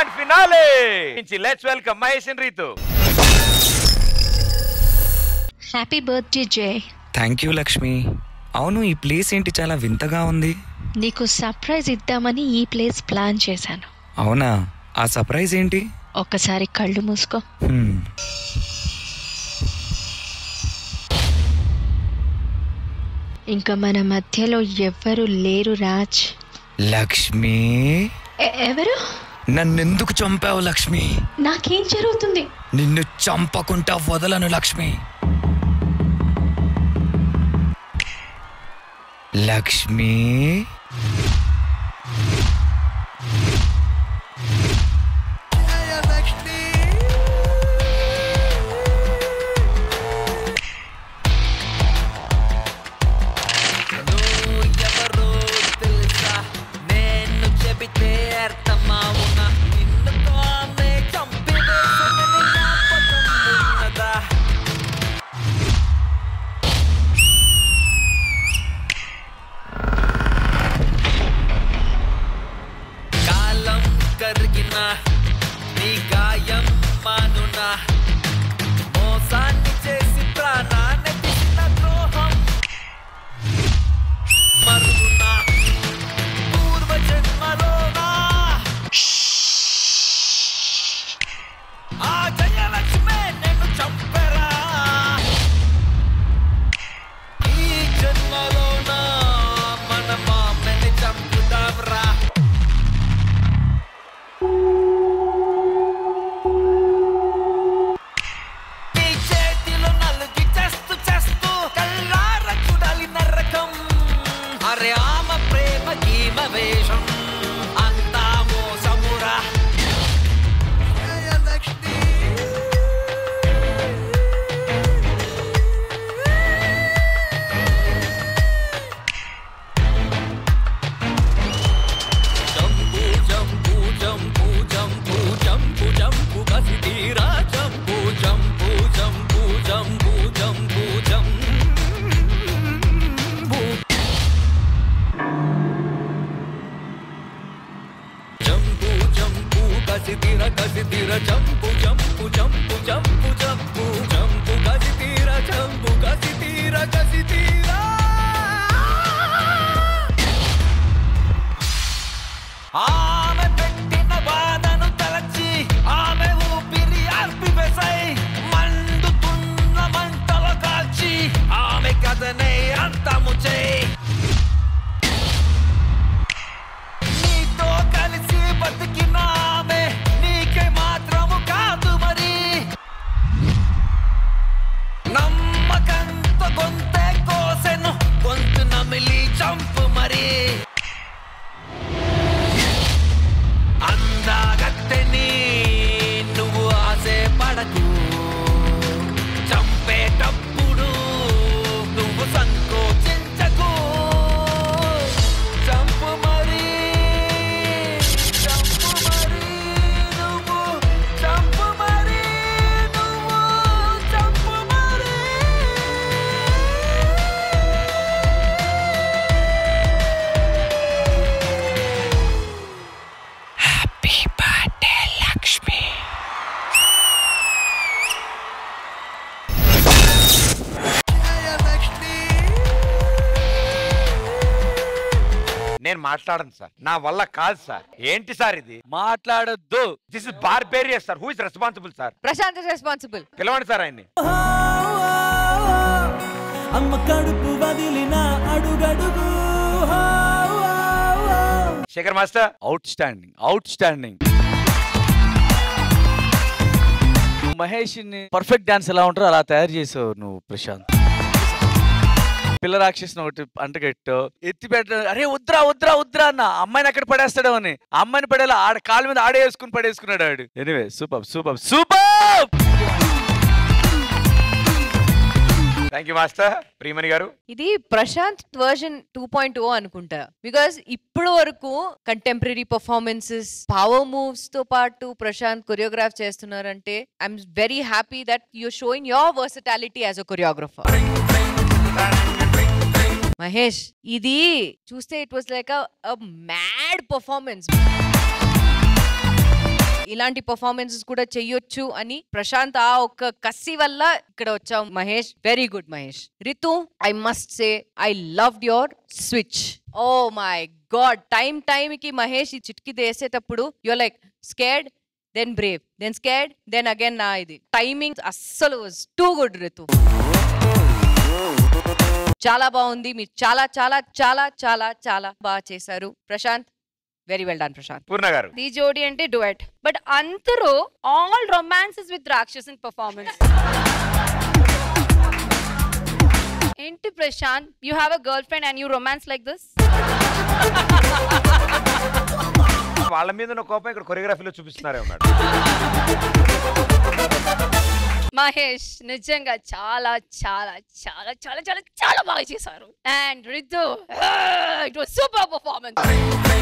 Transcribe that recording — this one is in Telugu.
Grand finale let's welcome Mahesh and Ritu happy birthday జే థ్యాంక్ యూ లక్ష్మి అవును ఈ ప్లేస్ ఏంటి చాలా వింతగా ఉంది నీకు సర్ప్రైజ్ ఇద్దామని ఈ ప్లేస్ ప్లాన్ చేశాను అవునా ఆ సర్ప్రైజ్ ఏంటి ఒక్కసారి కళ్ళు మూసుకో హ్మ్. ఇంకా మన మధ్యలో ఎవ్వరు లేరు రాజ్ లక్ష్మి ఎ- ఎవరు నన్నెందుకు చంపావు లక్ష్మి నాకేం జరుగుతుంది నిన్ను చంపకుండా వదలను లక్ష్మి లక్ష్మి ఎవరో తెలుసా నేను చెబితే అర్థమావునా నిన్ను తానే చంపివేసనని జ్ఞాపకం ఉన్నదా కాలం కరిగిన నీ గాయం మానునా మోసాన్ని చేసి ప్రాణాన్ని తీసిన ద్రోహం మరుగునా పూర్వ జన్మలోనా ఆ జయలక్ష్మే నేను చంపెరా ఈ జన్మలోనా మన మామని చంపుదాంరా నీ చేతిలో నలుగి చేస్తూ చేస్తూ కల్లార చూడాలి నరకం అరే ఆమ ప్రేమ గీమ వేషం అంతా మోసమురా Lakshmi jump jump jump jump jump jump కసి తీరా jump jump jump jump jump jump jump jump కసి తీర కసి తీర jump jump jump jump jump jump కసి తీర జంపు కసి తీర కసి తీరా ఆమె పెట్టిన బాధను తలచి ఆమె ఊపిరి ఆర్పివేసై మండుతున్న మంటలు కాల్చి ఆమె కథనే అంతము చేయి నీతో కలిసి బతికిన ఆమె నీకే మాత్రము కాదు మరి నమ్మకంతో గొంతే కోసెను గొంతు నమిలి చంపు మరి అందాగత్తెని నువ్వు ఆసే పడకు చంపేటప్పుడు నువ్వు సంకోచించకు చంపు మరి చంపు మరి నువ్వు చంపు మరి నువ్వు చంపు మరి హ్యాపీ బర్త్డే లక్ష్మి నేను మాట్లాడను సార్ నా వల్ల కాదు సార్ ఏంటి సార్ ఇది మాట్లాడొద్దు this is barbarous sir who is responsible sir Prashanth responsible పిలవండి సార్ ఆయన్ని అమ్మ కడుపు వదిలిన అడుగడుగు Shekhar master outstanding outstanding Mahesh ని పర్ఫెక్ట్ డాన్స్ ఎలా ఉంటారో అలా తయారు చేసావు నువ్వు ప్రశాంత్ పిల్ల రాక్షసుని ఒకటి అంటగట్టు ఎత్తి పెట్ట అరే వద్దురా వద్దురా వద్దురా అన్న అమ్మాయిని అక్కడ పడేస్తాడో అని ఆ అమ్మాయిని పడేలా ఆడ కాళ్ళ మీద ఆడే వేసుకుని పడేసుకున్నాడు ఆడు anyway super super super thank you master Priyamani గారు ఇది Prashanth version two point o అనుకుంటా బికాస్ ఇప్పుడు వరకు కంటెంపరీ పర్ఫార్మెన్సెస్ పవర్ మూవ్స్ తో పాటు ప్రశాంత్ కొరియోగ్రాఫ్ చేస్తున్నారంటే I'm very happy that your showing your versatility as a choreographer Mahesh ఇది చూస్తే it was like a mad performance ఇలాంటి పర్ఫార్మెన్సెస్ కూడా చెయ్యొచ్చు అని ప్రశాంత్ ఆ ఒక్క కసి వల్ల ఇక్కడ వచ్చాం Mahesh very good Mahesh Ritu I must say I love your switch oh my god time time కి మహేష్ ఈ చిట్కి వేసేటప్పుడు your like scared then brave then scared then again నా ఇది టైమింగ్ అస్సలు టూ గుడ్ రితు చాలా బాగుంది మీరు చాలా చాలా చాలా చాలా చాలా బాగా చేశారు Prashanth very well done Prashanth Purna గారు ది జోడి అంటే డుయట్ బట్ అందరూ all romances with Rakshas in performance ఏంటి Prashanth you have a girlfriend and you romance like this వాళ్ళ మీద ఉన్న కోపం ఇక్కడ కొరియోగ్రఫీలో చూపిస్తున్నారే ఉన్నాడు మహేష్ నిజంగా చాలా చాలా చాలా చాలా చాలా చాలా బాగా చేశారు and Ritu it was super performance